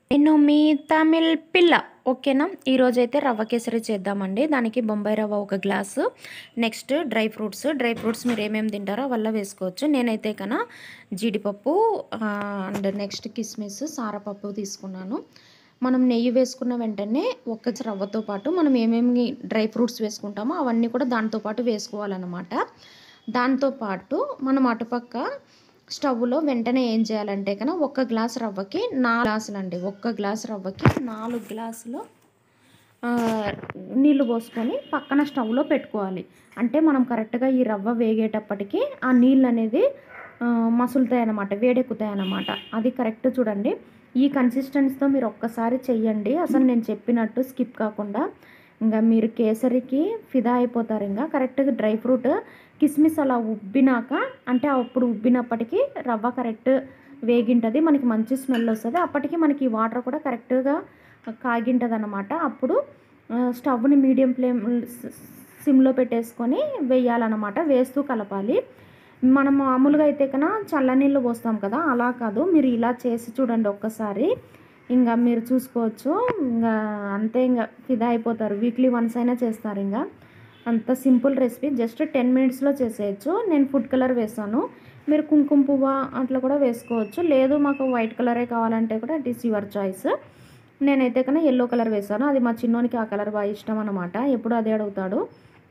నేను మీ తమిళ్ పిల్ల ఓకేనా ఈరోజైతే రవ్వ కేసరి చేద్దామండి దానికి బొంబాయి రవ్వ ఒక glass next dry fruits dry fruits మీరు ఏమేమి తింటారో వల్ల వేసుకోవచ్చు నేనైతే కన జీడిపప్పు అండ్ నెక్స్ట్ కిస్మిస్ సారపప్పు తీసుకున్నాను మనం నెయ్యి వేసుకున్న వెంటనే ఒక్క రవ్వతో పాటు మనం ఏమేమి డ్రై ఫ్రూట్స్ వేసుకుంటామో అవన్నీ కూడా దాంతో పాటు వేసుకోవాలన్నమాట దాంతోపాటు మనం అటుపక్క స్టవ్లో వెంటనే ఏం చేయాలంటే కన్నా ఒక్క గ్లాస్ రవ్వకి నాలుగు గ్లాసులు అండి ఒక్క గ్లాస్ రవ్వకి నాలుగు గ్లాసులు ఆ, నీళ్లు పోసుకొని పక్కన స్టవ్లో పెట్టుకోవాలి అంటే మనం కరెక్ట్గా ఈ రవ్వ వేగేటప్పటికి ఆ నీళ్ళు అనేది ఆ, మసులుతాయి అన్నమాట వేడెక్కుతాయి అన్నమాట అది కరెక్ట్ చూడండి ఈ కన్సిస్టెన్సీతో మీరు ఒక్కసారి చెయ్యండి అసలు నేను చెప్పినట్టు స్కిప్ కాకుండా ఇంకా మీరు కేసరికి ఫిదా అయిపోతారు ఇంకా కరెక్ట్గా డ్రై ఫ్రూట్ కిస్మిస్ అలా ఉబ్బినాక అంటే అప్పుడు ఉబ్బినప్పటికీ రవ్వ కరెక్ట్ వేగింటుంది మనకి మంచి స్మెల్ వస్తుంది అప్పటికి మనకి ఈ వాటర్ కూడా కరెక్ట్గా కాగింటుంది అనమాట అప్పుడు ఆ, స్టవ్ని మీడియం ఫ్లేమ్ సిమ్లో పెట్టేసుకొని వేయాలన్నమాట వేస్తూ కలపాలి మనం మామూలుగా అయితే కన్నా చల్లనీళ్ళు పోస్తాం కదా అలా కాదు మీరు ఇలా చేసి చూడండి ఒక్కసారి ఇంకా మీరు చూసుకోవచ్చు ఇంకా అంతే ఇంకా ఫిదా అయిపోతారు వీక్లీ వన్స్ అయినా చేస్తారు ఇంకా అంత సింపుల్ రెసిపీ జస్ట్ టెన్ మినిట్స్లో చేసేయచ్చు నేను ఫుడ్ కలర్ వేసాను మీరు కుంకుమ పువ్వు అట్లా కూడా వేసుకోవచ్చు లేదు మాకు వైట్ కలరే కావాలంటే కూడా ఇట్ ఈస్ యువర్ చాయిస్ నేనైతే కన్నా ఎల్లో కలర్ వేసాను అది మా చిన్నోనికి ఆ కలర్ బాగా ఇష్టం అనమాట ఎప్పుడు అదే అడుగుతాడు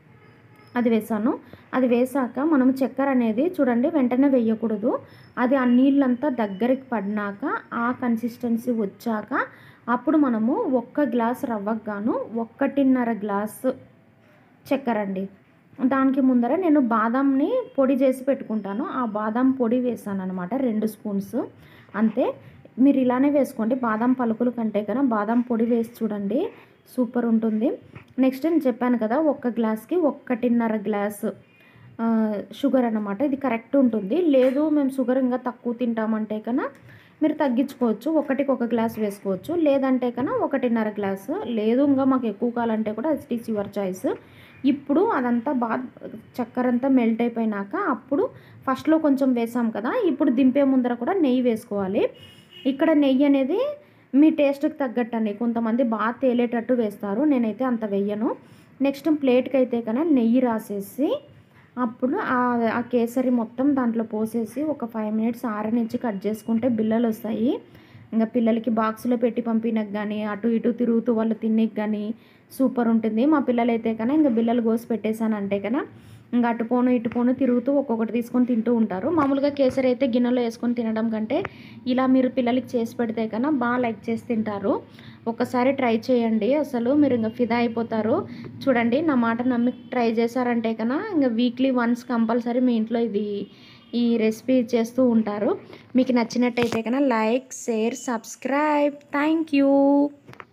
అది వేసాను అది వేసాక మనం చక్కెర అనేది చూడండి వెంటనే వేయకూడదు అది ఆ నీళ్ళంతా దగ్గరికి పడినాక ఆ కన్సిస్టెన్సీ వచ్చాక అప్పుడు మనము ఒక్క గ్లాస్ రవ్వకు గాను ఒక్కటిన్నర గ్లాసు చక్కెర అండి దానికి ముందర నేను బాదంని పొడి చేసి పెట్టుకుంటాను ఆ బాదం పొడి వేసాను అనమాట రెండు స్పూన్స్ అంతే మీరు ఇలానే వేసుకోండి బాదం పలుకులు కంటే కన్నా బాదం పొడి వేసి చూడండి సూపర్ ఉంటుంది నెక్స్ట్ నేను చెప్పాను కదా ఒక్క గ్లాస్కి ఒక్కటిన్నర గ్లాసు ఆ, షుగర్ అన్నమాట ఇది కరెక్ట్ ఉంటుంది లేదు మేము షుగర్ ఇంకా తక్కువ తింటామంటే కన్నా మీరు తగ్గించుకోవచ్చు ఒకటికి ఒక గ్లాస్ వేసుకోవచ్చు లేదంటే కన్నా ఒకటిన్నర గ్లాసు లేదు ఇంకా మాకు ఎక్కువ కావాలంటే కూడా ఇట్ ఈస్ యువర్ చాయిస్ ఇప్పుడు అదంతా బాగా చక్కెర అంతా మెల్ట్ అయిపోయినాక అప్పుడు ఫస్ట్లో కొంచెం వేసాం కదా ఇప్పుడు దింపే ముందర కూడా నెయ్యి వేసుకోవాలి ఇక్కడ నెయ్యి అనేది మీ టేస్ట్కి తగ్గట్టు అండి కొంతమంది బాగా తేలేటట్టు వేస్తారు నేనైతే అంత వెయ్యను నెక్స్ట్ ప్లేట్కి అయితే కన్నా నెయ్యి రాసేసి అప్పుడు ఆ ఆ కేసరి మొత్తం దాంట్లో పోసేసి ఒక ఫైవ్ మినిట్స్ ఆరనిచ్చి కట్ చేసుకుంటే బిల్లలు వస్తాయి ఇంకా పిల్లలకి బాక్స్లో పెట్టి పంపినకు కానీ అటు ఇటు తిరుగుతూ వాళ్ళు తిన్నకి కానీ సూపర్ ఉంటుంది మా పిల్లలు అయితే కన్నా ఇంకా బిల్లలు కోసి పెట్టేశానంటే కన్నా ఇంకా అటు పోను ఇటు పోను తిరుగుతూ ఒక్కొక్కటి తీసుకొని తింటూ ఉంటారు మామూలుగా కేసరి అయితే గిన్నెలో వేసుకొని తినడం కంటే ఇలా మీరు పిల్లలకి చేసి పెడితే కన్నా బాగా లైక్ చేసి తింటారు ఒకసారి ట్రై చేయండి అసలు మీరు ఇంకా ఫిదా అయిపోతారు చూడండి నా మాట నమ్మి ట్రై చేశారంటే కన్నా ఇంకా వీక్లీ వన్స్ కంపల్సరీ మీ ఇంట్లో ఇది ఈ రెసిపీ చేస్తూ ఉంటారు మీకు నచ్చినట్టయితే కన్నా like share subscribe thank you